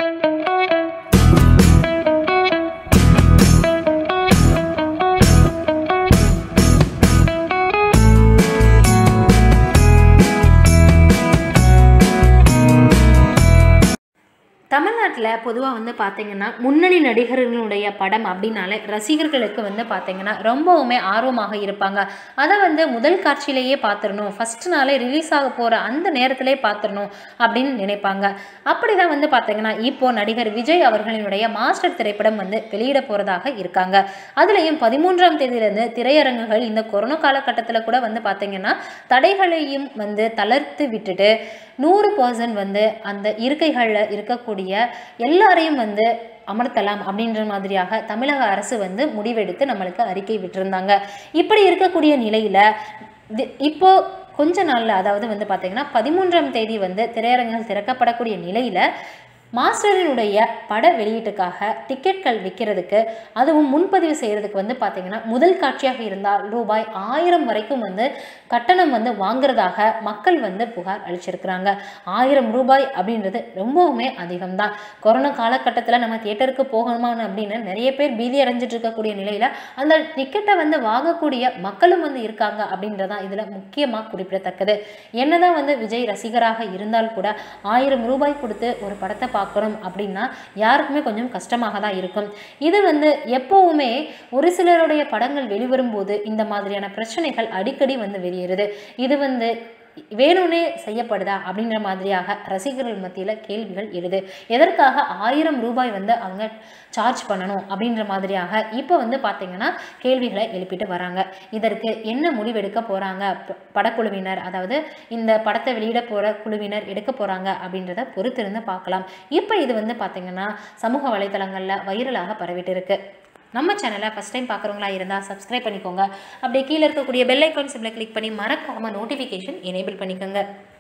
தமிழ்நாட்டில் பொதுவாக வந்து பார்த்தீங்கன்னா முன்னணி நடிகர்களுடைய படம் அப்படின்னாலே ரசிகர்களுக்கு வந்து பார்த்தீங்கன்னா ரொம்பவுமே ஆர்வமாக இருப்பாங்க அதை வந்து முதல் காட்சியிலேயே பார்த்துடணும் ஃபஸ்ட் நாளே ரிலீஸ் ஆக போகிற அந்த நேரத்திலே பார்த்துடணும் அப்படின்னு நினைப்பாங்க அப்படி தான் வந்து பார்த்தீங்கன்னா இப்போ நடிகர் விஜய் அவர்களினுடைய மாஸ்டர் திரைப்படம் வந்து வெளியிட போகிறதாக இருக்காங்க அதுலேயும் பதிமூன்றாம் தேதியிலேருந்து திரையரங்குகள் இந்த கொரோனா காலகட்டத்தில் கூட வந்து பார்த்தீங்கன்னா தடைகளையும் வந்து தளர்த்து விட்டுட்டு நூறு பர்சன்ட் வந்து அந்த இருக்கைகளில் இருக்கக்கூடிய எல்லாரையும் வந்து அமர்த்தலாம் அப்படின்ற மாதிரியாக தமிழக அரசு வந்து முடிவெடுத்து நம்மளுக்கு அறிக்கை விட்டிருந்தாங்க இப்படி இருக்கக்கூடிய நிலையில் இப்போ கொஞ்ச நாளில் அதாவது வந்து பார்த்திங்கன்னா பதிமூன்றாம் தேதி வந்து திரையரங்குகள் திறக்கப்படக்கூடிய நிலையில் மாஸ்டரினுடைய பட வெளியீட்டுக்காக டிக்கெட்கள் விற்கிறதுக்கு அதுவும் முன்பதிவு செய்கிறதுக்கு வந்து பார்த்திங்கன்னா முதல் காட்சியாக இருந்தால் ரூபாய் ஆயிரம் வரைக்கும் வந்து கட்டணம் வந்து வாங்குறதாக மக்கள் வந்து புகார் அளிச்சிருக்கிறாங்க ஆயிரம் ரூபாய் அப்படின்றது ரொம்பவுமே அதிகம்தான் கொரோனா காலகட்டத்தில் நம்ம தியேட்டருக்கு போகணுமான்னு அப்படின்னு நிறைய பேர் பீதி அடைஞ்சிட்டு இருக்கக்கூடிய நிலையில் அந்த டிக்கெட்டை வந்து வாங்கக்கூடிய மக்களும் வந்து இருக்காங்க அப்படின்றதான் இதில் முக்கியமாக குறிப்பிடத்தக்கது என்னதான் வந்து விஜய் ரசிகராக இருந்தால் கூட ஆயிரம் ரூபாய் கொடுத்து ஒரு படத்தை பார்க்கணும் அப்படின்னா யாருக்குமே கொஞ்சம் கஷ்டமாக தான் இருக்கும் இது வந்து எப்போவுமே ஒரு சிலருடைய படங்கள் வெளிவரும்போது இந்த மாதிரியான பிரச்சனைகள் அடிக்கடி வந்து வெளியேறுது இது வந்து வேணும்னே செய்யப்படுதா அப்படின்ற மாதிரியாக ரசிகர்கள் மத்தியில் கேள்விகள் எழுது எதற்காக ஆயிரம் ரூபாய் வந்து அவங்க சார்ஜ் பண்ணணும் அப்படின்ற மாதிரியாக இப்போ வந்து பார்த்திங்கன்னா கேள்விகளை எழுப்பிட்டு வராங்க இதற்கு என்ன முடிவெடுக்க போகிறாங்க படக்குழுவினர் அதாவது இந்த படத்தை வெளியிட போகிற குழுவினர் எடுக்க போகிறாங்க அப்படின்றத பொறுத்திருந்து பார்க்கலாம் இப்போ இது வந்து பார்த்திங்கன்னா சமூக வலைத்தளங்களில் வைரலாக பரவிட்டு இருக்கு நம்ம சேனலை ஃபஸ்ட் டைம் பார்க்குறவங்களா இருந்தால் சப்ஸ்கிரைப் பண்ணிக்கோங்க அப்படியே கீழே இருக்கக்கூடிய பெல் ஐக்கான் சிம்மில் கிளிக் பண்ணி மறக்காமல் நோட்டிஃபிகேஷன் எனேபிள் பண்ணிக்கோங்க